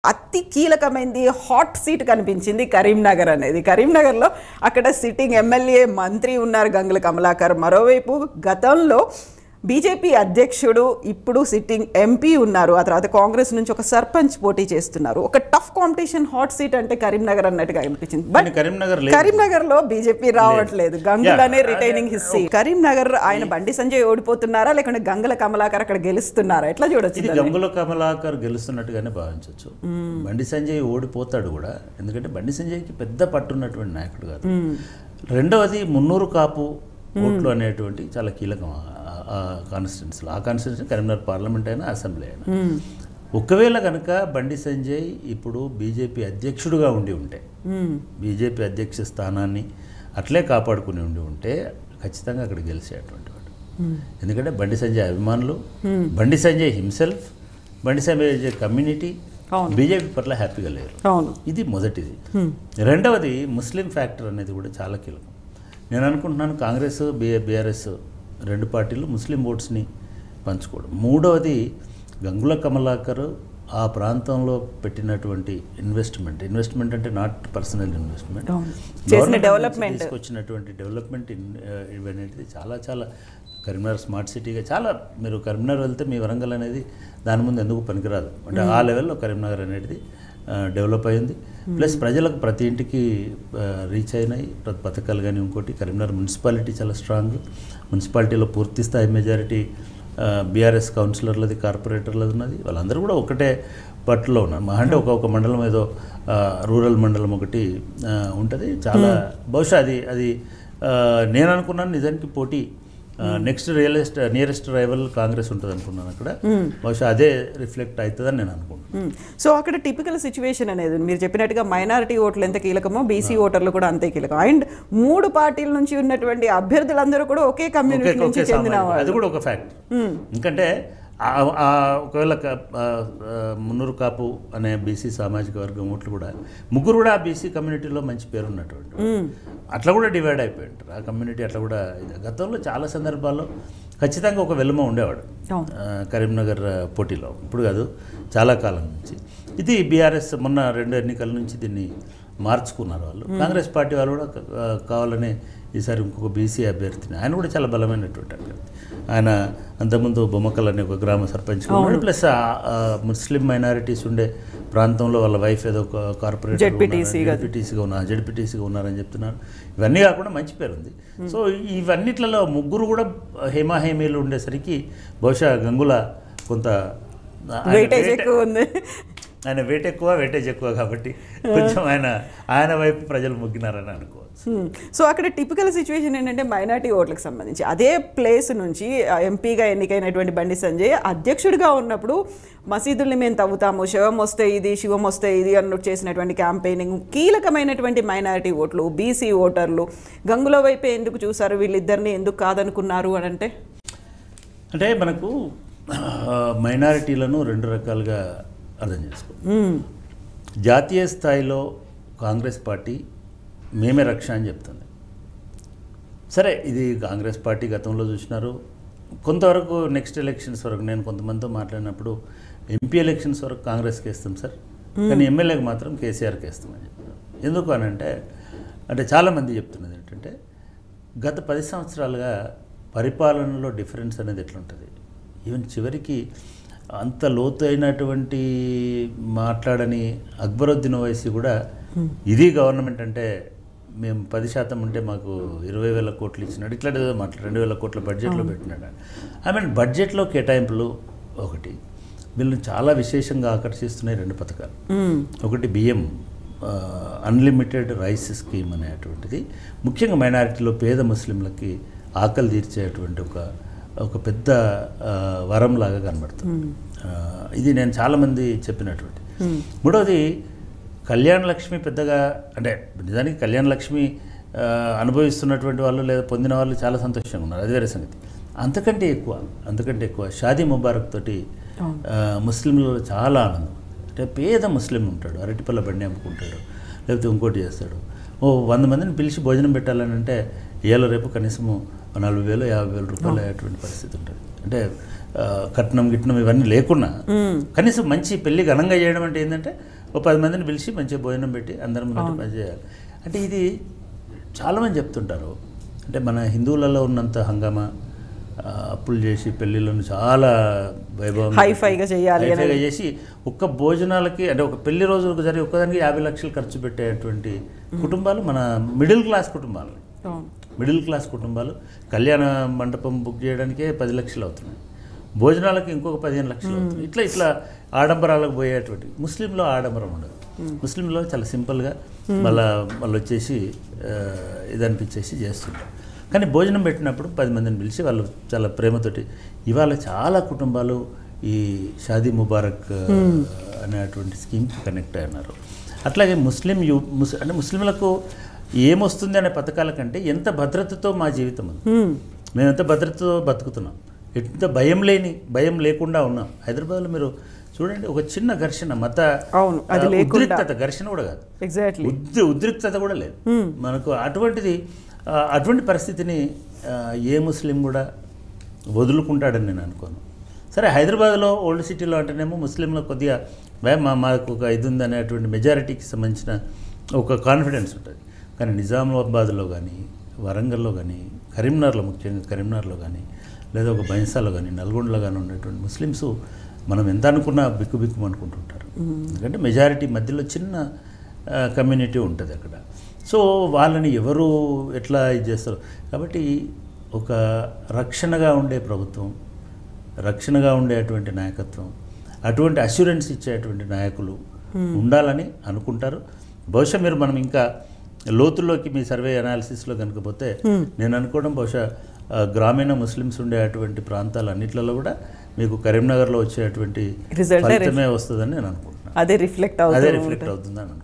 అతి కీలకమైనది hot seat కనిపించింది కరీంనగర్ అనేది కరీంనగర్లో అక్కడ సిట్టింగ్ ఎమ్మెల్యే మంత్రి ఉన్నారు గంగుల కమలాకర్ మరోవైపు గతంలో బీజేపీ అధ్యక్షుడు ఇప్పుడు సిట్టింగ్ ఎంపీ ఉన్నారు ఆ తర్వాత కాంగ్రెస్ నుంచి ఒక సర్పంచ్ పోటీ చేస్తున్నారు ఒక టఫ్ కాంపిటీషన్ హాట్ సీట్ అంటే కరీంనగర్ అన్నట్టుగా అనిపించింది బట్ కానీ కరీంనగర్ లేదు కరీంనగర్ లో బీజేపీ రావట్లేదు గంగులనే Yeah. రిటైనింగ్ హిస్ కరీంనగర్ ఆయన బండి సంజయ్ ఓడిపోతున్నారా లేకుంటే గంగుల కమలాకర్ అక్కడ గెలుస్తున్నారా ఎట్లా చూడొచ్చు ఇది దాన్ని? గంగుల కమలాకర్ గెలుస్తున్నట్టుగానే భావించవచ్చు బండి సంజయ్ ఓడిపోతాడు కూడా ఎందుకంటే బండి సంజయ్కి పెద్ద పట్టున్నటువంటి నాయకుడు కాదు రెండవది మున్నూరు కాపు ఓట్లు అనేటువంటి చాలా కీలకం ఆ కాన్స్టిట్యున్సీలో ఆ కాన్స్టిట్యున్సీ కరీంనగర్ పార్లమెంట్ అయినా అసెంబ్లీ అయినా ఒకవేళ కనుక బండి సంజయ్ ఇప్పుడు బీజేపీ అధ్యక్షుడుగా ఉండి ఉంటే మ్మ్. బీజేపీ అధ్యక్ష స్థానాన్ని అట్లే కాపాడుకుని ఉండి ఉంటే ఖచ్చితంగా అక్కడ గెలిచేటువంటి వాడు ఎందుకంటే బండి సంజయ్ అభిమానులు బండి సంజయ్ హిమ్సెల్ఫ్ బండి సంజయ్ కమ్యూనిటీ అవును. బీజేపీ పట్ల హ్యాపీగా లేరు అవును ఇది మొదటిది రెండవది ముస్లిం ఫ్యాక్టర్ అనేది కూడా చాలా కీలకం నేను అనుకుంటున్నాను కాంగ్రెస్ బి బీఆర్ఎస్ రెండు పార్టీలు ముస్లిం ఓట్స్ని పంచుకోవడం మూడవది గంగుల కమలాకర్ ఆ ప్రాంతంలో పెట్టినటువంటి ఇన్వెస్ట్మెంట్ ఇన్వెస్ట్మెంట్ అంటే నాట్ పర్సనల్ ఇన్వెస్ట్మెంట్ అవును. చేసిన development. తీసుకొచ్చినటువంటి డెవలప్మెంట్ ఇన్- ఇవన్నీ చాలా చాలా కరీంనగర్ స్మార్ట్ సిటీగా చాలా మీరు కరీంనగర్ వెళ్తే మీ వరంగల్ అనేది దాని ముందు ఎందుకు పనికిరాదు అంటే ఆ లెవెల్లో కరీంనగర్ అనేది ఆ, డెవలప్ అయింది ప్లస్ ప్రజలకు ప్రతి ఇంటికి ఆ, రీచ్ అయినాయి ప్రతి పథకాలు కానీ ఇంకోటి కరీంనగర్ మున్సిపాలిటీ చాలా స్ట్రాంగ్ మున్సిపాలిటీలో పూర్తి స్థాయి మెజారిటీ బీఆర్ఎస్ కౌన్సిలర్లది కార్పొరేటర్లది ఉన్నది వాళ్ళందరూ కూడా ఒకటే పట్టులో ఉన్నారు మా అంటే ఒక ఒక మండలం ఏదో ఆ, రూరల్ మండలం ఒకటి ఉంటుంది చాలా బహుశా అది అది ఆ, నేను అనుకున్నాను నిజానికి పోటీ next realest nearest rival Congress ఉంటుంది అనుకున్నాను అక్కడ బహుశా అదే రిఫ్లెక్ట్ అవుతుందని నేను అనుకుంటున్నాను మ్మ్. సో అక్కడ టిపికల్ సిచ్యువేషన్ అనేది ఉంది. మీరు చెప్పినట్టుగా మైనారిటీ ఓట్లు ఎంత కీలకమో బీసీ ఓటర్లు కూడా అంతే కీలకం అండ్ మూడు పార్టీల నుంచి ఉన్నటువంటి అభ్యర్థులందరూ కూడా ఒకే కమ్యూనిటీ ఒకే- నుంచి ఒకే చెందిన సామాజిక- వాళ్ళు అది కూడా ఒక ఫ్యాక్ట్ ఎందుకంటే ఆ- ఆ ఒకవేళ క- ఆ, ఆ, మున్నూరు కాపు అనే బీసీ సామాజిక వర్గం ఓట్లు కూడా ముగ్గురు కూడా ఆ బీసీ కమ్యూనిటీలో మంచి పేరు ఉన్నటువంటి వాళ్ళు. అట్లా కూడా డివైడ్ అయిపోయి ఉంటారు ఆ కమ్యూనిటీ అట్లా కూడా ఇది. గతంలో చాలా సందర్భాల్లో ఖచ్చితంగా ఒక వెలుమ ఉండేవాడు అవును. ఆ, కరీంనగర్ ఆ, పోటీలో ఇప్పుడు కాదు చాలా కాలం నుంచి ఇది బీఆర్ఎస్ మొన్న రెండు ఎన్నికల నుంచి దీన్ని మార్చుకున్నారు వాళ్ళు కాంగ్రెస్ పార్టీ వాళ్ళు కూడా క- ఆ, కావాలని ఈసారి ఇంకొక బీసీ అభ్యర్థిని ఆయన కూడా చాలా బలమైనటువంటి అభ్యర్థి ఆయన అంతకుముందు బొమ్మకల్ అనే ఒక గ్రామ సర్పంచ్ ఉన్నాడు ప్లస్ ఆ- ఆ ముస్లిం మైనారిటీస్ ఉండే ప్రాంతంలో వాళ్ళ వైఫ్ ఏదో ఒక కార్పొరేట్ ZPTC గా. జడ్పీటీసీగా ఉన్నారు జడ్పీటీసీగా ఉన్నారని చెప్తున్నారు ఇవన్నీ కాకుండా మంచి పేరు ఉంది సో ఇవన్నిట్లలో ముగ్గురు కూడా హేమాహేమీలు ఉండేసరికి బహుశా గంగుల కొంత ఆయన వెయిటేజ్ weight- ఎక్కువ ఉంది ఆయన వెయిట్ ఎక్కువ వెయిటేజ్ ఎక్కువ కాబట్టి కొంచెం ఆయన ఆయన వైపు ప్రజలు మొగ్గినారని అనుకోవచ్చు Hmm. సో అక్కడ టిపికల్ సిచ్యువేషన్ ఏంటంటే మైనార్టీ ఓట్లకు సంబంధించి అదే ప్లేస్ నుంచి ఆ, ఎంపీగా ఎన్నికైనటువంటి బండి సంజయ్ అధ్యక్షుడిగా ఉన్నప్పుడు మసీదుల్ని మేము తవ్వుతాము శివం వస్తే ఇది శివం వస్తే ఇది అన్నట్టు చేసినటువంటి క్యాంపెయినింగ్ కీలకమైనటువంటి మైనారిటీ ఓట్లు బీసీ ఓటర్లు గంగుల వైపే ఎందుకు చూసారు వీళ్ళిద్దరిని ఎందుకు కాదనుకున్నారు అని అంటే అంటే మనకు ఆ, మైనారిటీలను రెండు రకాలుగా అర్థం చేసుకో Hmm. జాతీయ స్థాయిలో కాంగ్రెస్ పార్టీ మేమే రక్ష అని చెప్తుంది సరే ఇది కాంగ్రెస్ పార్టీ గతంలో చూసినారు కొంతవరకు నెక్స్ట్ ఎలక్షన్స్ వరకు నేను కొంతమందితో మాట్లాడినప్పుడు ఎంపీ ఎలక్షన్స్ వరకు కాంగ్రెస్కి వేస్తాం సార్ కానీ ఎమ్మెల్యేకి మాత్రం కేసీఆర్కి వేస్తామని చెప్పారు ఎందుకు అని అంటే అంటే చాలామంది చెప్తున్నది ఏంటంటే గత పది సంవత్సరాలుగా పరిపాలనలో డిఫరెన్స్ అనేది ఎట్లుంటుంది ఈవెన్ చివరికి అంత లోతైనటువంటి మాట్లాడని అక్బరుద్దీన్ ఓవైసీ కూడా ఇది గవర్నమెంట్ అంటే మేము పది శాతం ఉంటే మాకు ఇరవై వేల కోట్లు ఇచ్చినాడు ఇట్లాంటి ఏదో మాట్లాడు రెండు వేల కోట్ల బడ్జెట్లో పెట్టినాడు ఐ మీన్ బడ్జెట్లో కేటాయింపులు ఒకటి వీళ్ళని చాలా విశేషంగా ఆకర్షిస్తున్నాయి రెండు పథకాలు Hmm. ఒకటి బియ్యం అన్లిమిటెడ్ రైస్ స్కీమ్ అనేటువంటిది ముఖ్యంగా మైనారిటీలో పేద ముస్లింలకి ఆకలి తీర్చేటువంటి ఒక ఒక పెద్ద ఆ, వరంలాగా కనబడుతుంది ఆ, ఇది నేను చాలామంది చెప్పినటువంటి మూడవది కళ్యాణ లక్ష్మి పెద్దగా అంటే నిజానికి కళ్యాణ లక్ష్మి ఆ, అనుభవిస్తున్నటువంటి వాళ్ళు లేదా పొందిన వాళ్ళు చాలా సంతోషంగా ఉన్నారు అది వేరే సంగతి అంతకంటే ఎక్కువ అంతకంటే ఎక్కువ షాదీ ముబారక్ తోటి ఆ, ముస్లింలలో చాలా ఆనందం అంటే పేద ముస్లిం ఉంటాడు అరటిపల్ల బండి అమ్ముకుంటాడు లేకపోతే ఇంకోటి చేస్తాడు ఓ వంద మందిని పిలిచి భోజనం పెట్టాలని అంటే ఇవాళ రేపు కనీసము నలభై వేలు యాభై వేల రూపాయలు అయ్యేటువంటి పరిస్థితి ఉంటుంది అంటే ఆ, కట్నం గిట్నం ఇవన్నీ లేకున్నా కనీసం మంచి పెళ్లి ఘనంగా చేయడం అంటే ఏంటంటే ఓ పది మందిని పిలిచి మంచిగా భోజనం పెట్టి అందరం ముందు పని చేయాలి అంటే ఇది చాలామంది చెప్తుంటారు అంటే మన హిందువులలో ఉన్నంత హంగామా ఆ, అప్పులు చేసి పెళ్ళిళ్ళను చాలా వైభవం హైఫైగా చేయాలి అని. హైఫైగా చేసి ఒక్క భోజనాలకి అంటే ఒక పెళ్లి రోజులకు జరిగి ఒక్కదానికి యాభై లక్షలు ఖర్చు పెట్టేటువంటి కుటుంబాలు మన మిడిల్ క్లాస్ కుటుంబాలు అవును మిడిల్ క్లాస్ కుటుంబాలు కళ్యాణ మండపం బుక్ చేయడానికే పది లక్షలు అవుతున్నాయి భోజనాలకు ఇంకొక పదిహేను లక్షలు అవుతున్నాయి ఇట్లా ఇట్లా ఆడంబరాలకు పోయేటువంటి ముస్లింలో ఆడంబరం ఉండదు ముస్లింలో చాలా సింపుల్గా మళ్ళా వాళ్ళు వచ్చేసి ఆ, ఇది అనిపించేసి చేస్తుంటారు కానీ భోజనం పెట్టినప్పుడు పది మందిని పిలిచి వాళ్ళు చాలా ప్రేమతోటి ఇవాళ చాలా కుటుంబాలు ఈ షాదీ ముబారక్ ఆ, అనేటువంటి స్కీమ్కి కనెక్ట్ అయినారు అట్లాగే ముస్లిం యూ ముస్ అంటే ముస్లింలకు ఏమొస్తుంది అనే పథకాల కంటే ఎంత భద్రతతో మా జీవితం ఉంది హ్మ్. మేము ఎంత భద్రతతో బతుకుతున్నాం ఎంత భయం లేని భయం లేకుండా ఉన్నాం హైదరాబాద్లో మీరు చూడండి ఒక చిన్న ఘర్షణ మత అవును, అది ఆ, లేకుండా. ఉద్రిక్తత ఘర్షణ కూడా కాదు ఎగ్జాక్ట్లీ ఉద్రి ఉద్రిక్తత కూడా లేదు మనకు అటువంటిది ఆ, అటువంటి పరిస్థితిని ఆ, ఏ ముస్లిం కూడా వదులుకుంటాడని నేను అనుకోను సరే హైదరాబాద్లో ఓల్డ్ సిటీలో అంటేనేమో ముస్లింలో కొద్దిగా "వే, మా మాకు ఒక ఇది ఉంది అనేటువంటి మెజారిటీకి సంబంధించిన ఒక కాన్ఫిడెన్స్ ఉంటుంది కానీ నిజామాబాద్లో కానీ వరంగల్లో కానీ కరీంనగర్లో ముఖ్యంగా కరీంనగర్లో కానీ లేదా ఒక బైన్సాలో కానీ నల్గొండలో కానీ ఉన్నటువంటి ముస్లిమ్స్ మనం ఎంత అనుకున్నా బిక్కు బిక్కు అనుకుంటుంటారు ఎందుకంటే మెజారిటీ మధ్యలో చిన్న కమ్యూనిటీ ఉంటుంది అక్కడ సో వాళ్ళని ఎవరు ఎట్లా ఇది చేస్తారు కాబట్టి ఒక రక్షణగా ఉండే ప్రభుత్వం రక్షణగా ఉండేటువంటి నాయకత్వం అటువంటి అష్యూరెన్స్ ఇచ్చేటువంటి నాయకులు ఉండాలని అనుకుంటారు బహుశా మీరు మనం ఇంకా లోతుల్లోకి మీ సర్వే అనాలిసిస్లో కనుక పోతే నేను అనుకోవడం బహుశా ఆ, గ్రామీణ ముస్లిమ్స్ ఉండే అటువంటి ప్రాంతాలు అన్నిట్లలో కూడా మీకు కరీంనగర్లో వచ్చేటువంటి Result ఏ ఫలితమే వస్తుందని నేను అనుకుంటున్నాను అదే రిఫ్లెక్ట్ అదే అవుతుంది రిఫ్లెక్ట్ అవుతుందని అనుకుంటున్నాను